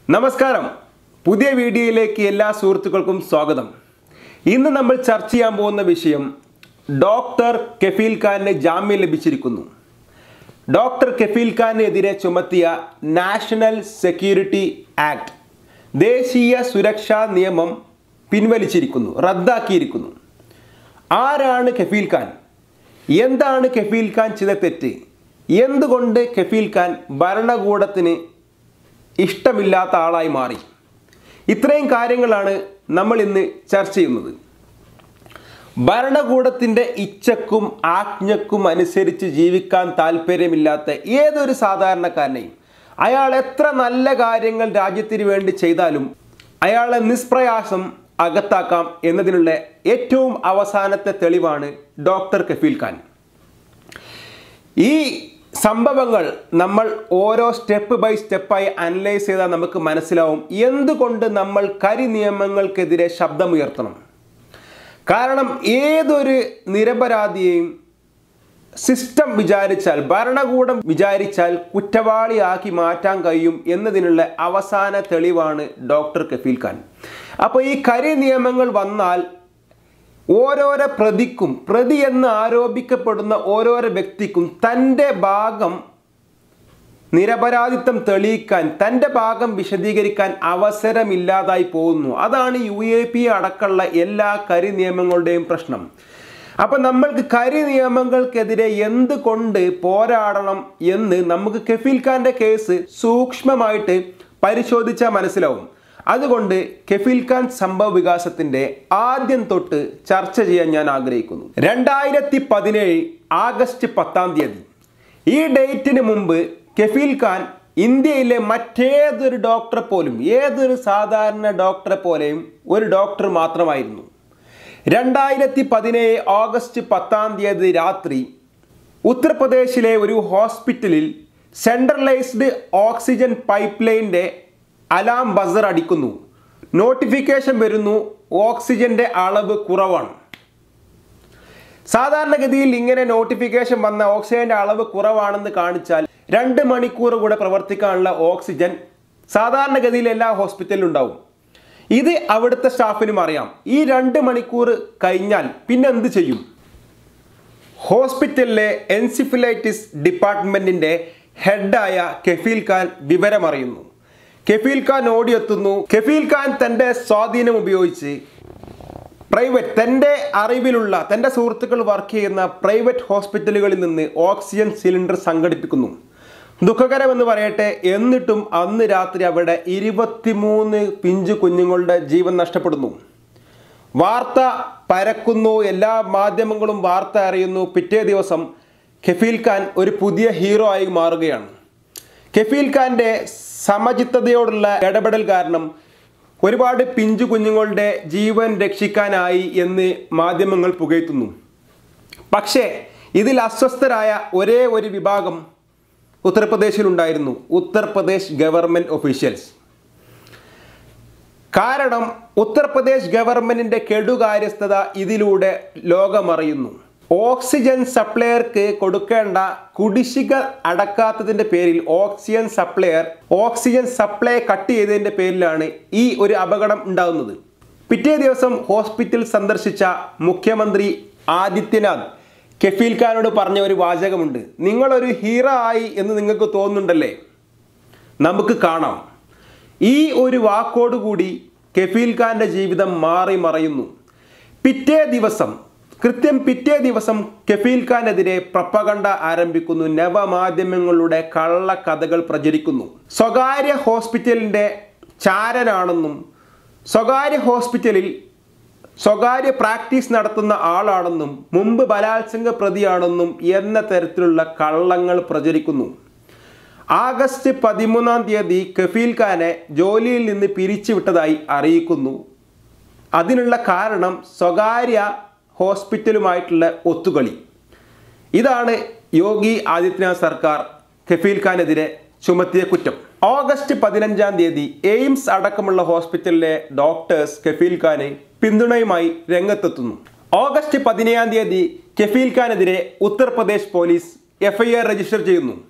നമസ്കാരം പുതിയ വീഡിയോയിലേക്ക് എല്ലാ സുഹൃത്തുക്കൾക്കും സ്വാഗതം ഇന്ന് നമ്മൾ ചർച്ച ചെയ്യാൻ പോകുന്ന വിഷയം ഡോക്ടർ കെഫീൽ ഖാന് ജാമ്യം ലഭിച്ചിരിക്കുന്നു ഡോക്ടർ കെഫീൽ ഖാനെതിരെ ചുമത്തിയ നാഷണൽ സെക്യൂരിറ്റി ആക്ട് ദേശീയ സുരക്ഷാ നിയമം പിൻവലിച്ചിരിക്കുന്നു റദ്ദാക്കിയിരിക്കുന്നു ആരാണ് കെഫീൽ ഖാൻ എന്താണ് കെഫീൽ ഖാൻ ചെയ്ത തെറ്റ് എന്തുകൊണ്ട് കെഫീൽ ഖാൻ ഭരണകൂടത്തിന് ഇഷ്ടമില്ലാത്ത ആളായി മാറി ഇത്രയും കാര്യങ്ങളാണ് നമ്മൾ ഇന്ന് ചർച്ച ചെയ്യുന്നത് ഭരണകൂടത്തിൻ്റെ ഇച്ഛക്കും ആജ്ഞക്കും അനുസരിച്ച് ജീവിക്കാൻ താല്പര്യമില്ലാത്ത ഏതൊരു സാധാരണക്കാരനെയും അയാൾ എത്ര നല്ല കാര്യങ്ങൾ രാജ്യത്തിന് വേണ്ടി ചെയ്താലും അയാളെ നിഷ്പ്രയാസം അകത്താക്കാം എന്നതിനുള്ള ഏറ്റവും അവസാനത്തെ തെളിവാണ് ഡോക്ടർ കഫീൽ ഖാൻ ഈ സംഭവങ്ങൾ നമ്മൾ ഓരോ സ്റ്റെപ്പ് ബൈ സ്റ്റെപ്പായി അനലൈസ് ചെയ്താൽ നമുക്ക് മനസ്സിലാവും എന്തുകൊണ്ട് നമ്മൾ കരി നിയമങ്ങൾക്കെതിരെ ശബ്ദമുയർത്തണം കാരണം ഏതൊരു നിരപരാധിയെയും സിസ്റ്റം വിചാരിച്ചാൽ ഭരണകൂടം വിചാരിച്ചാൽ കുറ്റവാളിയാക്കി മാറ്റാൻ കഴിയും എന്നതിനുള്ള അവസാന തെളിവാണ് ഡോക്ടർ കഫീൽ ഖാൻ അപ്പോൾ ഈ കരി നിയമങ്ങൾ വന്നാൽ ഓരോരോ പ്രതിക്കും പ്രതി എന്ന് ആരോപിക്കപ്പെടുന്ന ഓരോരോ വ്യക്തിക്കും തൻ്റെ ഭാഗം നിരപരാധിത്വം തെളിയിക്കാൻ തൻ്റെ ഭാഗം വിശദീകരിക്കാൻ അവസരമില്ലാതായി പോകുന്നു അതാണ് യു എ പി അടക്കമുള്ള എല്ലാ കരി നിയമങ്ങളുടെയും പ്രശ്നം അപ്പം നമ്മൾക്ക് കരി നിയമങ്ങൾക്കെതിരെ എന്തുകൊണ്ട് പോരാടണം എന്ന് നമുക്ക് കെഫീൽ ഖാന്റെ കേസ് സൂക്ഷ്മമായിട്ട് പരിശോധിച്ചാൽ മനസ്സിലാവും അതുകൊണ്ട് കെഫീൽ ഖാൻ സംഭവ വികാസത്തിന്റെ ആദ്യം തൊട്ട് ചർച്ച ചെയ്യാൻ ഞാൻ ആഗ്രഹിക്കുന്നു രണ്ടായിരത്തി പതിനേഴ് ആഗസ്റ്റ് പത്താം തീയതി ഈ ഡേറ്റിന് മുമ്പ് കെഫീൽ ഖാൻ ഇന്ത്യയിലെ മറ്റേതൊരു ഡോക്ടറെ പോലും ഏതൊരു സാധാരണ ഡോക്ടറെ പോലെയും ഒരു ഡോക്ടർ മാത്രമായിരുന്നു രണ്ടായിരത്തി പതിനേഴ് ഓഗസ്റ്റ് പത്താം തീയതി രാത്രി ഉത്തർപ്രദേശിലെ ഒരു ഹോസ്പിറ്റലിൽ സെൻട്രലൈസ്ഡ് ഓക്സിജൻ പൈപ്പ് ലൈൻ്റെ അലാം ബസർ അടിക്കുന്നു നോട്ടിഫിക്കേഷൻ വരുന്നു ഓക്സിജന്റെ അളവ് കുറവാണ് സാധാരണഗതിയിൽ ഇങ്ങനെ നോട്ടിഫിക്കേഷൻ വന്ന ഓക്സിജന്റെ അളവ് കുറവാണെന്ന് കാണിച്ചാൽ രണ്ട് മണിക്കൂർ കൂടെ പ്രവർത്തിക്കാനുള്ള ഓക്സിജൻ സാധാരണഗതിയിൽ എല്ലാ ഹോസ്പിറ്റലിലും ഉണ്ടാവും ഇത് അവിടുത്തെ സ്റ്റാഫിനും അറിയാം ഈ രണ്ട് മണിക്കൂർ കഴിഞ്ഞാൽ പിന്നെ എന്ത് ചെയ്യും ഹോസ്പിറ്റലിലെ എൻസിഫിലൈറ്റിസ് ഡിപ്പാർട്ട്മെന്റിന്റെ ഹെഡായ കെഫീൽ ഖാൻ വിവരമറിയുന്നു കെഫീൽ ഖാൻ ഓടിയെത്തുന്നു കെഫീൽ ഖാൻ തൻ്റെ സ്വാധീനം ഉപയോഗിച്ച് പ്രൈവറ്റ് തൻ്റെ അറിവിലുള്ള തൻ്റെ സുഹൃത്തുക്കൾ വർക്ക് ചെയ്യുന്ന പ്രൈവറ്റ് ഹോസ്പിറ്റലുകളിൽ നിന്ന് ഓക്സിജൻ സിലിണ്ടർ സംഘടിപ്പിക്കുന്നു ദുഃഖകരമെന്ന് പറയട്ടെ എന്നിട്ടും അന്ന് രാത്രി അവിടെ ഇരുപത്തിമൂന്ന് പിഞ്ചു കുഞ്ഞുങ്ങളുടെ ജീവൻ നഷ്ടപ്പെടുന്നു വാർത്ത പരക്കുന്നു എല്ലാ മാധ്യമങ്ങളും വാർത്ത അറിയുന്നു പിറ്റേ ദിവസം കെഫീൽ ഖാൻ ഒരു പുതിയ ഹീറോ ആയി മാറുകയാണ് കെഫീൽ ഖാന്റെ സമചിത്തതയോടുള്ള ഇടപെടൽ കാരണം ഒരുപാട് പിഞ്ചു കുഞ്ഞുങ്ങളുടെ ജീവൻ രക്ഷിക്കാനായി എന്ന് മാധ്യമങ്ങൾ പുകഴ്ത്തുന്നു പക്ഷേ ഇതിൽ അസ്വസ്ഥരായ ഒരേ ഒരു വിഭാഗം ഉത്തർപ്രദേശിലുണ്ടായിരുന്നു ഉത്തർപ്രദേശ് ഗവൺമെൻറ് ഒഫീഷ്യൽസ് കാരണം ഉത്തർപ്രദേശ് ഗവൺമെന്റിന്റെ കെടുകാര്യസ്ഥത ഇതിലൂടെ ലോകമറിയുന്നു ഓക്സിജൻ സപ്ലയർക്ക് കൊടുക്കേണ്ട കുടിശ്ശിക അടക്കാത്തതിന്റെ പേരിൽ oxygen supplier oxygen supply cut ചെയ്തതിന്റെ പേരിലാണ് ഈ ഒരു അപകടം ഉണ്ടാകുന്നത് പിറ്റേ ദിവസം ഹോസ്പിറ്റൽ സന്ദർശിച്ച മുഖ്യമന്ത്രി ആദിത്യനാഥ് കെഫീൽ ഖാനോട് പറഞ്ഞ ഒരു വാചകമുണ്ട് നിങ്ങളൊരു ഹീറോ ആയി എന്ന് നിങ്ങൾക്ക് തോന്നുന്നുണ്ടല്ലേ നമുക്ക് കാണാം ഈ ഒരു വാക്കോടുകൂടി കെഫീൽ ഖാന്റെ ജീവിതം മാറി മറയുന്നു പിറ്റേ ദിവസം കൃത്യം പിറ്റേ ദിവസം കെഫീൽ ഖാനെതിരെ പ്രപ്പകണ്ട ആരംഭിക്കുന്നു നവമാധ്യമങ്ങളുടെ കള്ളക്കഥകൾ പ്രചരിക്കുന്നു സ്വകാര്യ ഹോസ്പിറ്റലിൻ്റെ ചാരനാണെന്നും സ്വകാര്യ ഹോസ്പിറ്റലിൽ സ്വകാര്യ പ്രാക്ടീസ് നടത്തുന്ന ആളാണെന്നും മുമ്പ് ബലാത്സംഗ പ്രതിയാണെന്നും എന്ന തരത്തിലുള്ള കള്ളങ്ങൾ പ്രചരിക്കുന്നു ആഗസ്റ്റ് പതിമൂന്നാം തീയതി കഫീൽ ഖാനെ ജോലിയിൽ നിന്ന് പിരിച്ചുവിട്ടതായി അറിയിക്കുന്നു അതിനുള്ള കാരണം സ്വകാര്യ ഹോസ്പിറ്റലുമായിട്ടുള്ള ഒത്തുകളി ഇതാണ് യോഗി ആദിത്യനാഥ് സർക്കാർ കഫീൽ ഖാനെതിരെ ചുമത്തിയ കുറ്റം ഓഗസ്റ്റ് പതിനഞ്ചാം തീയതി എയിംസ് അടക്കമുള്ള ഹോസ്പിറ്റലിലെ ഡോക്ടേഴ്സ് കഫീൽ ഖാനെ പിന്തുണയുമായി രംഗത്തെത്തുന്നു ഓഗസ്റ്റ് പതിനേഴാം തീയതി കഫീൽ ഖാനെതിരെ ഉത്തർപ്രദേശ് പോലീസ് എഫ്ഐആർ രജിസ്റ്റർ ചെയ്യുന്നു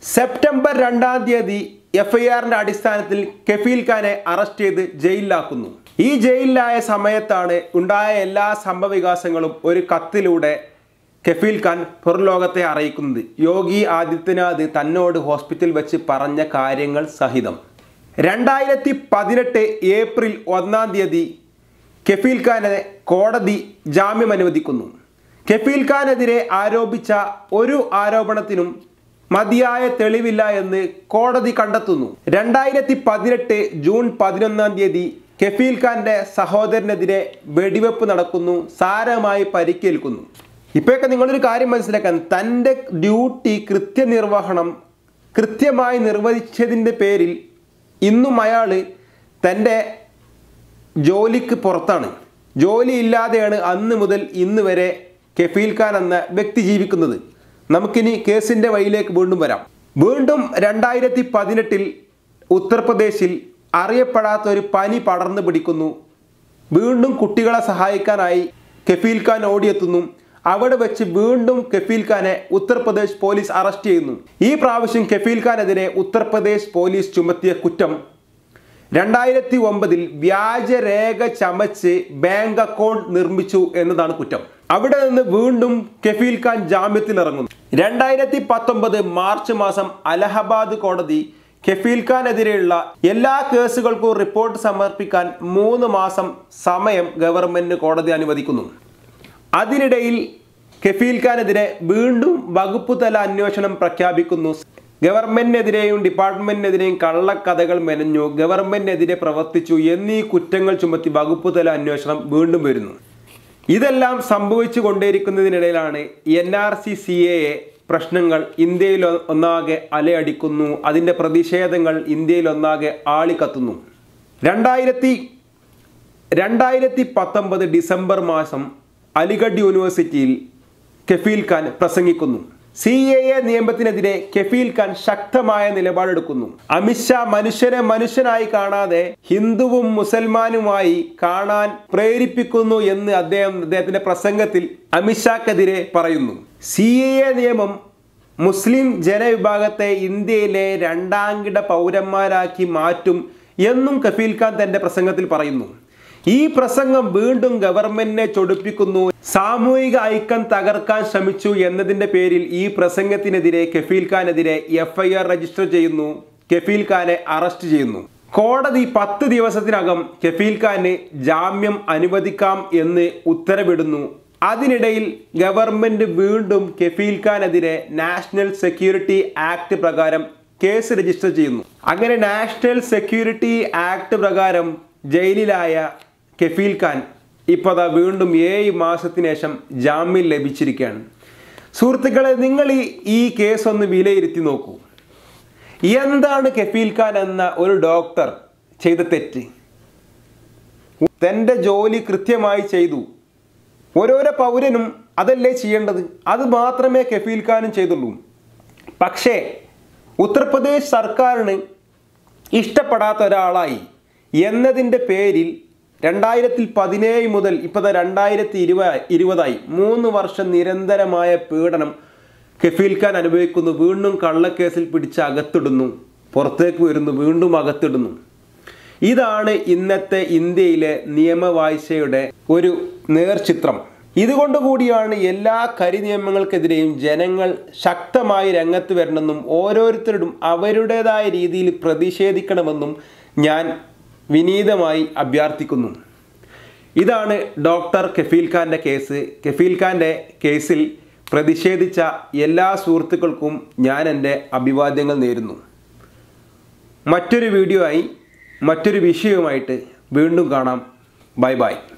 സെപ്റ്റംബർ രണ്ടാം തീയതി എഫ് ഐ ആറിന്റെ അടിസ്ഥാനത്തിൽ കെഫീൽ ഖാനെ അറസ്റ്റ് ചെയ്ത് ജയിലിലാക്കുന്നു ഈ ജയിലിലായ സമയത്താണ് ഉണ്ടായ എല്ലാ സംഭവവികാസങ്ങളും ഒരു കത്തിലൂടെ കെഫീൽ ഖാൻ പുറലോകത്തെ അറിയിക്കുന്നത് യോഗി ആദിത്യനാഥ് തന്നോട് ഹോസ്പിറ്റലിൽ വെച്ച് പറഞ്ഞ കാര്യങ്ങൾ സഹിതം രണ്ടായിരത്തി പതിനെട്ട് ഏപ്രിൽ ഒന്നാം തീയതി കെഫീൽ ഖാനെ കോടതി ജാമ്യം അനുവദിക്കുന്നു കെഫീൽ ഖാനെതിരെ ആരോപിച്ച ഒരു ആരോപണത്തിനും മതിയായ തെളിവില്ല എന്ന് കോടതി കണ്ടെത്തുന്നു രണ്ടായിരത്തി പതിനെട്ട് ജൂൺ പതിനൊന്നാം തീയതി കെഫീൽ ഖാന്റെ സഹോദരനെതിരെ വെടിവെപ്പ് നടക്കുന്നു സാരമായി പരിക്കേൽക്കുന്നു ഇപ്പോഴൊക്കെ നിങ്ങളൊരു കാര്യം മനസ്സിലാക്കാൻ തൻ്റെ ഡ്യൂട്ടി കൃത്യനിർവഹണം കൃത്യമായി നിർവഹിച്ചതിൻ്റെ പേരിൽ ഇന്നും അയാൾ തൻ്റെ ജോലിക്ക് പുറത്താണ് ജോലി ഇല്ലാതെയാണ് അന്ന് മുതൽ ഇന്ന് വരെ കെഫീൽ ഖാൻ എന്ന വ്യക്തി ജീവിക്കുന്നത് നമുക്കിനി കേസിൻ്റെ വഴിയിലേക്ക് വീണ്ടും വരാം വീണ്ടും രണ്ടായിരത്തി പതിനെട്ടിൽ ഉത്തർപ്രദേശിൽ അറിയപ്പെടാത്ത ഒരു പനി പടർന്നു പിടിക്കുന്നു വീണ്ടും കുട്ടികളെ സഹായിക്കാനായി കെഫീൽ ഖാൻ ഓടിയെത്തുന്നു അവിടെ വെച്ച് വീണ്ടും കെഫീൽ ഖാനെ ഉത്തർപ്രദേശ് പോലീസ് അറസ്റ്റ് ചെയ്യുന്നു ഈ പ്രാവശ്യം കെഫീൽ ഖാനെതിരെ ഉത്തർപ്രദേശ് പോലീസ് ചുമത്തിയ കുറ്റം രണ്ടായിരത്തി ഒമ്പതിൽ വ്യാജരേഖ ചമച്ച് ബാങ്ക് അക്കൗണ്ട് നിർമ്മിച്ചു എന്നതാണ് കുറ്റം അവിടെ നിന്ന് വീണ്ടും കെഫീൽ ഖാൻ ജാമ്യത്തിൽ ഇറങ്ങുന്നു രണ്ടായിരത്തി പത്തൊമ്പത് മാർച്ച് മാസം അലഹബാദ് കോടതി കെഫീൽ ഖാനെതിരെയുള്ള എല്ലാ കേസുകൾക്കും റിപ്പോർട്ട് സമർപ്പിക്കാൻ മൂന്ന് മാസം സമയം ഗവൺമെന്റ് കോടതി അനുവദിക്കുന്നു അതിനിടയിൽ കെഫീൽ ഖാനെതിരെ വീണ്ടും വകുപ്പ് തല അന്വേഷണം പ്രഖ്യാപിക്കുന്നു ഗവൺമെന്റിനെതിരെയും ഡിപ്പാർട്ട്മെന്റിനെതിരെയും കള്ളക്കഥകൾ മെനഞ്ഞു ഗവൺമെന്റിനെതിരെ പ്രവർത്തിച്ചു എന്നീ കുറ്റങ്ങൾ ചുമത്തി വകുപ്പ് തല അന്വേഷണം വീണ്ടും വരുന്നു ഇതെല്ലാം സംഭവിച്ചു കൊണ്ടേയിരിക്കുന്നതിനിടയിലാണ് N R C C A പ്രശ്നങ്ങൾ ഇന്ത്യയിൽ ഒന്നാകെ അലയടിക്കുന്നു അതിൻ്റെ പ്രതിഷേധങ്ങൾ ഇന്ത്യയിൽ ഒന്നാകെ ആളിക്കത്തുന്നു രണ്ടായിരത്തി രണ്ടായിരത്തി പത്തൊമ്പത് ഡിസംബർ മാസം അലിഗഡ് യൂണിവേഴ്സിറ്റിയിൽ കെഫീൽ ഖാൻ പ്രസംഗിക്കുന്നു സി എ എ നിയമത്തിനെതിരെ കെഫീൽ ഖാൻ ശക്തമായ നിലപാടെടുക്കുന്നു അമിത്ഷാ മനുഷ്യനെ മനുഷ്യനായി കാണാതെ ഹിന്ദുവും മുസൽമാനുമായി കാണാൻ പ്രേരിപ്പിക്കുന്നു എന്ന് അദ്ദേഹം അദ്ദേഹത്തിന്റെ പ്രസംഗത്തിൽ അമിത്ഷാക്കെതിരെ പറയുന്നു സി എ എ നിയമം മുസ്ലിം ജനവിഭാഗത്തെ ഇന്ത്യയിലെ രണ്ടാംകിട പൗരന്മാരാക്കി മാറ്റും എന്നും കഫീൽ ഖാൻ തന്റെ പ്രസംഗത്തിൽ പറയുന്നു ഈ പ്രസംഗം വീണ്ടും ഗവൺമെന്റിനെ ചൊടിപ്പിക്കുന്നു സാമൂഹിക ഐക്യം തകർക്കാൻ ശ്രമിച്ചു എന്നതിന്റെ പേരിൽ ഈ പ്രസംഗത്തിനെതിരെ കഫീൽ ഖാനെതിരെ എഫ് ഐ ആർ രജിസ്റ്റർ ചെയ്യുന്നു കഫീൽ ഖാനെ അറസ്റ്റ് ചെയ്യുന്നു കോടതി പത്ത് ദിവസത്തിനകം കഫീൽ ഖാന് ജാമ്യം അനുവദിക്കാം എന്ന് ഉത്തരവിടുന്നു അതിനിടയിൽ ഗവൺമെന്റ് വീണ്ടും കെഫീൽ ഖാനെതിരെ നാഷണൽ സെക്യൂരിറ്റി ആക്ട് പ്രകാരം കേസ് രജിസ്റ്റർ ചെയ്യുന്നു അങ്ങനെ നാഷണൽ സെക്യൂരിറ്റി ആക്ട് പ്രകാരം ജയിലിലായ കെഫീൽ ഖാൻ ഇപ്പോൾ അതാ വീണ്ടും ഏഴ് മാസത്തിന് ശേഷം ജാമ്യം ലഭിച്ചിരിക്കുകയാണ് സുഹൃത്തുക്കളെ നിങ്ങൾ ഈ ഈ കേസ് ഒന്ന് വിലയിരുത്തി നോക്കൂ എന്താണ് കെഫീൽ ഖാൻ എന്ന ഒരു ഡോക്ടർ ചെയ്ത തെറ്റ് തൻ്റെ ജോലി കൃത്യമായി ചെയ്തു ഓരോരോ പൗരനും അതല്ലേ ചെയ്യേണ്ടത് അത് മാത്രമേ കെഫീൽ ഖാനും ചെയ്തുള്ളൂ പക്ഷേ ഉത്തർപ്രദേശ് സർക്കാരിന് ഇഷ്ടപ്പെടാത്ത ഒരാളായി എന്നതിൻ്റെ പേരിൽ രണ്ടായിരത്തി പതിനേഴ് മുതൽ ഇപ്പോൾ രണ്ടായിരത്തി ഇരുപത് ഇരുപതായി മൂന്ന് വർഷം നിരന്തരമായ പീഡനം കെഫീൽ ഖാൻ അനുഭവിക്കുന്നു വീണ്ടും കള്ളക്കേസിൽ പിടിച്ച് അകത്തിടുന്നു പുറത്തേക്ക് വരുന്നു വീണ്ടും അകത്തിടുന്നു ഇതാണ് ഇന്നത്തെ ഇന്ത്യയിലെ നിയമവാഴ്ചയുടെ ഒരു നേർചിത്രം ഇതുകൊണ്ട് കൂടിയാണ് എല്ലാ കരി നിയമങ്ങൾക്കെതിരെയും ജനങ്ങൾ ശക്തമായി രംഗത്ത് വരണമെന്നും ഓരോരുത്തരോടും അവരുടേതായ രീതിയിൽ പ്രതിഷേധിക്കണമെന്നും ഞാൻ വിനീതമായി അഭ്യർത്ഥിക്കുന്നു ഇതാണ് ഡോക്ടർ കെഫീൽ ഖാൻ്റെ കേസ് കെഫീൽ ഖാൻ്റെ കേസിൽ പ്രതിഷേധിച്ച എല്ലാ സുഹൃത്തുക്കൾക്കും ഞാൻ എൻ്റെ അഭിവാദ്യങ്ങൾ നേരുന്നു മറ്റൊരു വീഡിയോ ആയി മറ്റൊരു വിഷയവുമായിട്ട് വീണ്ടും കാണാം ബൈ ബൈ